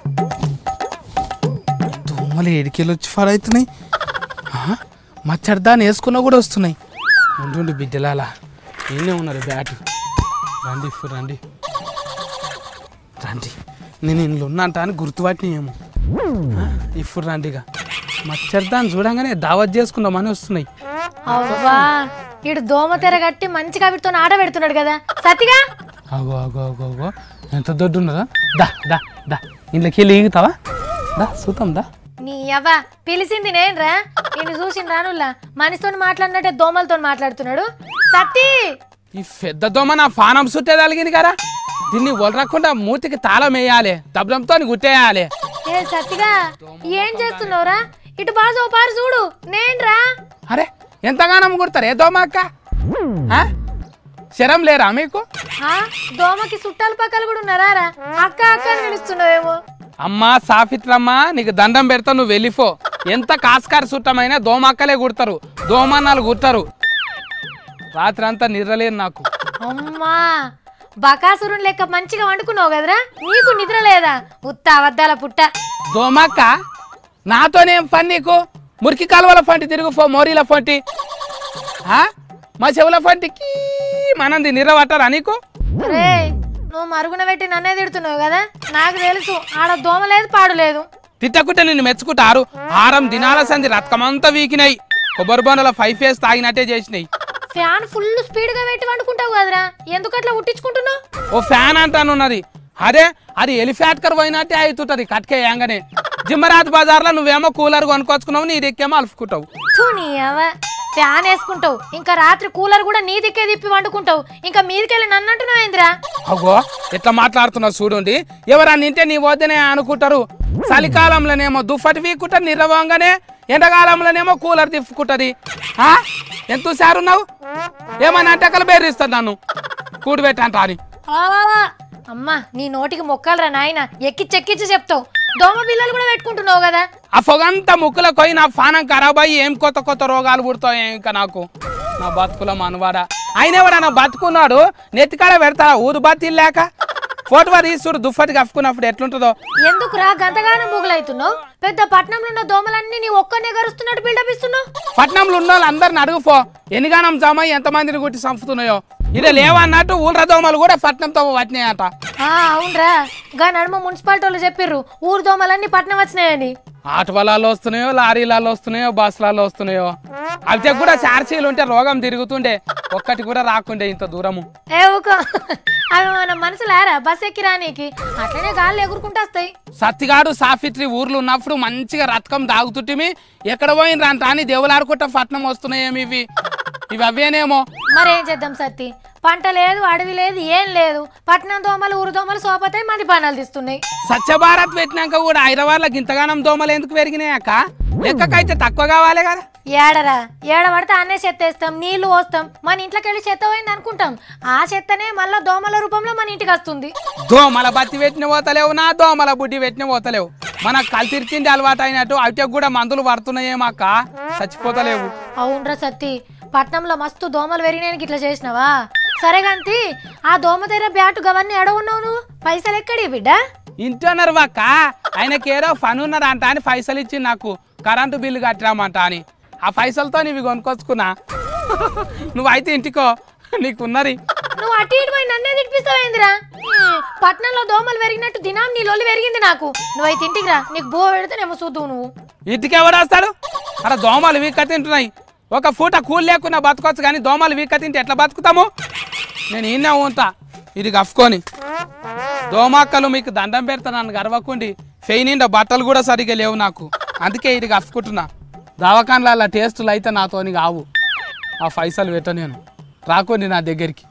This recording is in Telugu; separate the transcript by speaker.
Speaker 1: దోమలు ఏడికెళ్ళి వచ్చి ఫాలో అవుతున్నాయి ఆ, మచ్చడిదాన్ని వేసుకున్నా కూడా వస్తున్నాయి ఉండు బిడ్డలాలా నేనే ఉన్నారు బ్యాట్ రండి ఇప్పుడు రండి రండి నేను ఇంట్లో ఉన్నంట అని గుర్తుపట్టినేమో ఆ, ఇప్పుడు రండిగా మచ్చడిదాన్ని చూడంగానే దావత్ చేసుకుందామని వస్తున్నాయి
Speaker 2: అవ్వా ఇడు దోమ తెర కట్టి మంచిగా వీటితో ఆట పెడుతున్నాడు కదా సత్తిగా
Speaker 1: అగో అగో అగో అగో ఎంత దొడ్డు ఉన్నదా దా దా దా ఇంట్లోకి వెళ్ళి ఈగుతావా దా చూద్దాం దా
Speaker 2: నీ అవ్వ పిలిచింది నేనురా నేను చూసిన రానుల్లా మనిషితో మాట్లాడినట్టే దోమలతో మాట్లాడుతున్నాడు సత్తి
Speaker 1: ఈ పెద్ద దోమ నా ఫానం సుట్టే తలిగింది కదా దీన్ని వదలకుండా మూతికి తాళం వేయాలి దబ్లంతో గుట్టేయాలి
Speaker 2: ఏ సత్తిగా ఏం చేస్తున్నావురా ఇటు బాజు ఓ పారు చూడు నేనురా
Speaker 1: అరే ఎంతగానో కుడతారు ఏ దోమ అక్క ఆ? శరం లేరా మీకు
Speaker 2: ఆ, దోమకి చుట్టాలు పక్కలు కూడా ఉన్నారా రా? అక్క అక్క అని పిలుస్తున్నావేమో
Speaker 1: అమ్మా సాఫిత్రమ్మా నీకు దండం పెడతా నువ్వు వెళ్ళిపో ఎంత కాస్కార చుట్టమైనా దోమక్కలే కుడతారు దోమన్నాలు కుట్టరు రాత్రి అంతా నిద్రలేదు నాకు
Speaker 2: అమ్మా బకాసురుని లెక్క మంచిగా వండుకున్నావు కదరా నీకు నిద్ర లేదా ఉత్త అబద్ధాల పుట్ట
Speaker 1: దోమక్క నాతోనేం పని నీకు మురికి కాలువల ఫంటి తిరుగు ఫో మోరీల ఫంటి ఆ? మా చెవుల ఫంటికి మనంది నిరవట్టరా నీకు
Speaker 2: రే నువ్వు మరుగున పెట్టి నన్నే తిడుతున్నావు కదా నాకు తెలుసు ఆడ దోమ లేదు పాడు లేదు
Speaker 1: తిట్టకుంటే నిన్ను మెచ్చుకుంటారు ఆరం దినాల సంది రక్తమంతా వీకినాయి కొబ్బరి బొండల ఫైవ్ ఫేస్ తాగినట్టే చేసినాయి
Speaker 2: ఫ్యాన్ ఫుల్ స్పీడ్ గా పెట్టి వండుకుంటావు కదరా ఎందుకు అట్లా ఉట్టించుకుంటున్నావు
Speaker 1: ఓ ఫ్యాన్ అంటానున్నది అదే అది ఎలిఫాట్కర్ పోయినట్టే అవుతుంటది కట్కేయంగానే జిమ్మరాత్ బజార్లో నువ్వేమో కూలర్ కొనుక్కొచ్చుకున్నావు నీ దిక్కేమో అలుపుకుంటావు
Speaker 2: తూ నీ అవ్వ ఫ్యాన్ వేసుకుంటావు ఇంకా రాత్రి కూలర్ కూడా నీ దిక్కే తిప్పి వండుకుంటావు ఇంకా మీదికెళ్ళి నన్ను అంటున్నావు ఏందిరా
Speaker 1: అగో ఎట్లా మాట్లాడుతున్నావు చూడండి ఎవరన్నా నింటే నీ వద్దనే అనుకుంటారు చలికాలంలోనేమో దుప్పటి వీక్కుంటారు నిర్రవంగానే ఎండాకాలంలోనేమో కూలర్ తిప్పుకుంటది ఆ? ఎంత సారున్నావు ఏమన్నా అంటే అక్కడ బెదిరిస్తాను నన్ను కూడిపెట్టంట అని
Speaker 2: ఆలాలా. అమ్మా నీ నోటికి మొక్కలరా నాయన ఎక్కిచ్చి ఎక్కిచ్చి చెప్తావు దోమ పిల్లలు కూడా పెట్టుకుంటున్నావు కదా
Speaker 1: ఆ పొగంతా ముక్కులో పోయి నా పానం ఖరాబ్ అయ్యి ఏం కొత్త కొత్త రోగాలు పుడతాయి ఇంకా నాకు నా బతుకుల మనవాడా ఆయన ఎవడన్నా బతుకున్నాడు నెత్తికాడ పెడతాడా ఊరు బతి లేక ఫోటో తీసుడు దుప్పటి కప్పుకున్నప్పుడు ఎట్లుంటుందో
Speaker 2: ఎందుకురా గంతగానం బుగులైతున్నావు పెద్ద పట్నంలో ఉన్న దోమలన్నీ నీ ఒక్కనే గరుస్తున్నట్టు బిల్డప్ ఇస్తున్నావు
Speaker 1: పట్నంలో ఉన్న వాళ్ళు అందరిని అడుగుపో ఎన్నిగానం జమ అయ్యి ఎంతమందిని గుట్టి చంపుతున్నాయో ఇదే లేవన్నట్టు ఊళ్ళ దోమలు కూడా పట్నంతో పట్టినాయట
Speaker 2: ఆ అవునరా గా నడుమ మున్సిపాలిటీ వాళ్ళు చెప్పిర్రు ఊరు దోమలన్నీ పట్నం వచ్చినాయని
Speaker 1: ఆటో వలాల్లో వస్తున్నాయో లారీలలో వస్తున్నాయో బస్సులలో వస్తున్నాయో అవి కూడా చార్జీలు ఉంటే రోగం తిరుగుతుండే ఒక్కటి కూడా రాకుండే ఇంత దూరము
Speaker 2: ఏ ఊకో అవి మన మనసులారా బస్ ఎక్కి రానీకి అట్లనే గాల్లో ఎగురుకుంటూ వస్తాయి
Speaker 1: సత్తిగాడు సాఫిట్రి ఊర్లు ఉన్నప్పుడు మంచిగా రతకం దాగుతుంటిమి ఎక్కడ పోయిన రంట అని దేవులాడుకుంటా పట్నం వస్తున్నాయేమి ఇవి ఇవి అవేనేమో
Speaker 2: మరేం చేద్దాం సత్తి పంట లేదు అడవి లేదు ఏం లేదు పట్నం దోమలు ఊరు దోమలు సోపతాయి మంది పానాలు తీస్తున్నాయి
Speaker 1: స్వచ్ఛ భారత్ పెట్టినాక కూడా హైదరాబాద్లో ఇంతగానం దోమలు ఎందుకు పెరిగినాయి అక్క లెక్కకైతే తక్కువ కావాలి కదా
Speaker 2: ఏడరా ఏడ పడితే అన్నే చెత్త వేస్తాం నీళ్లు పోస్తాం మన ఇంట్లోకి వెళ్ళి చెత్త పోయింది అనుకుంటాం ఆ చెత్తనే మళ్ళా దోమల రూపంలో మన ఇంటికి వస్తుంది
Speaker 1: దోమల బత్తి పెట్టిన పోతలేవు నా దోమల బుడ్డి పెట్టిన పోతలేవు మనకు కలితిరిచింది అలవాటు అయినట్టు అవిటికి కూడా మందులు పడుతున్నాయేమో అక్క చచ్చిపోతలేవు
Speaker 2: అవునరా సత్తి పట్నంలో మస్తు దోమలు పెరిగినాయనికి ఇట్లా చేసినావా సరే గంతి ఆ దోమ తెర బ్యాటు గవన్నీ ఎడవున్నావు నువ్వు పైసలు ఎక్కడి బిడ్డ
Speaker 1: ఇంటున్నారు అక్క ఆయనకేదో పని ఉన్నదంట అని పైసలు ఇచ్చి నాకు కరెంటు బిల్లు కట్టిరామంట అని ఆ పైసలతో ఇవి కొనుక్కొచ్చుకున్నా నువ్వైతే ఇంటికో నీకున్నది
Speaker 2: నువ్వు అటు ఇటు పోయి నన్నే తినిపిస్తావేందిరా ఈ పట్నంలో దోమలు పెరిగినట్టు దినాం నీ లొల్లి పెరిగింది నాకు నువ్వైతే ఇంటికి రా నీకు బో పెడితేనేమో చూద్దువు నువ్వు
Speaker 1: ఇంటికి ఎవడు వస్తాడు అక్కడ దోమలు వీక్క తింటున్నాయి ఒక పూట కూలి లేకున్నా బతకొచ్చు కానీ దోమలు వీక్క తింటే ఎట్లా బతుకుతాము నేను ఈయనే ఉంటా ఇది కప్పుకొని దోమక్కలు మీకు దండం పెడతా నన్ను గర్వకుండి ఫెయి నిండా బట్టలు కూడా సరిగా లేవు నాకు అందుకే ఇది కప్పుకుంటున్నా దవాఖాన్ల టేస్టులు అయితే నాతోని కావు ఆ పైసలు పెట్ట నేను రాకుండి నా దగ్గరికి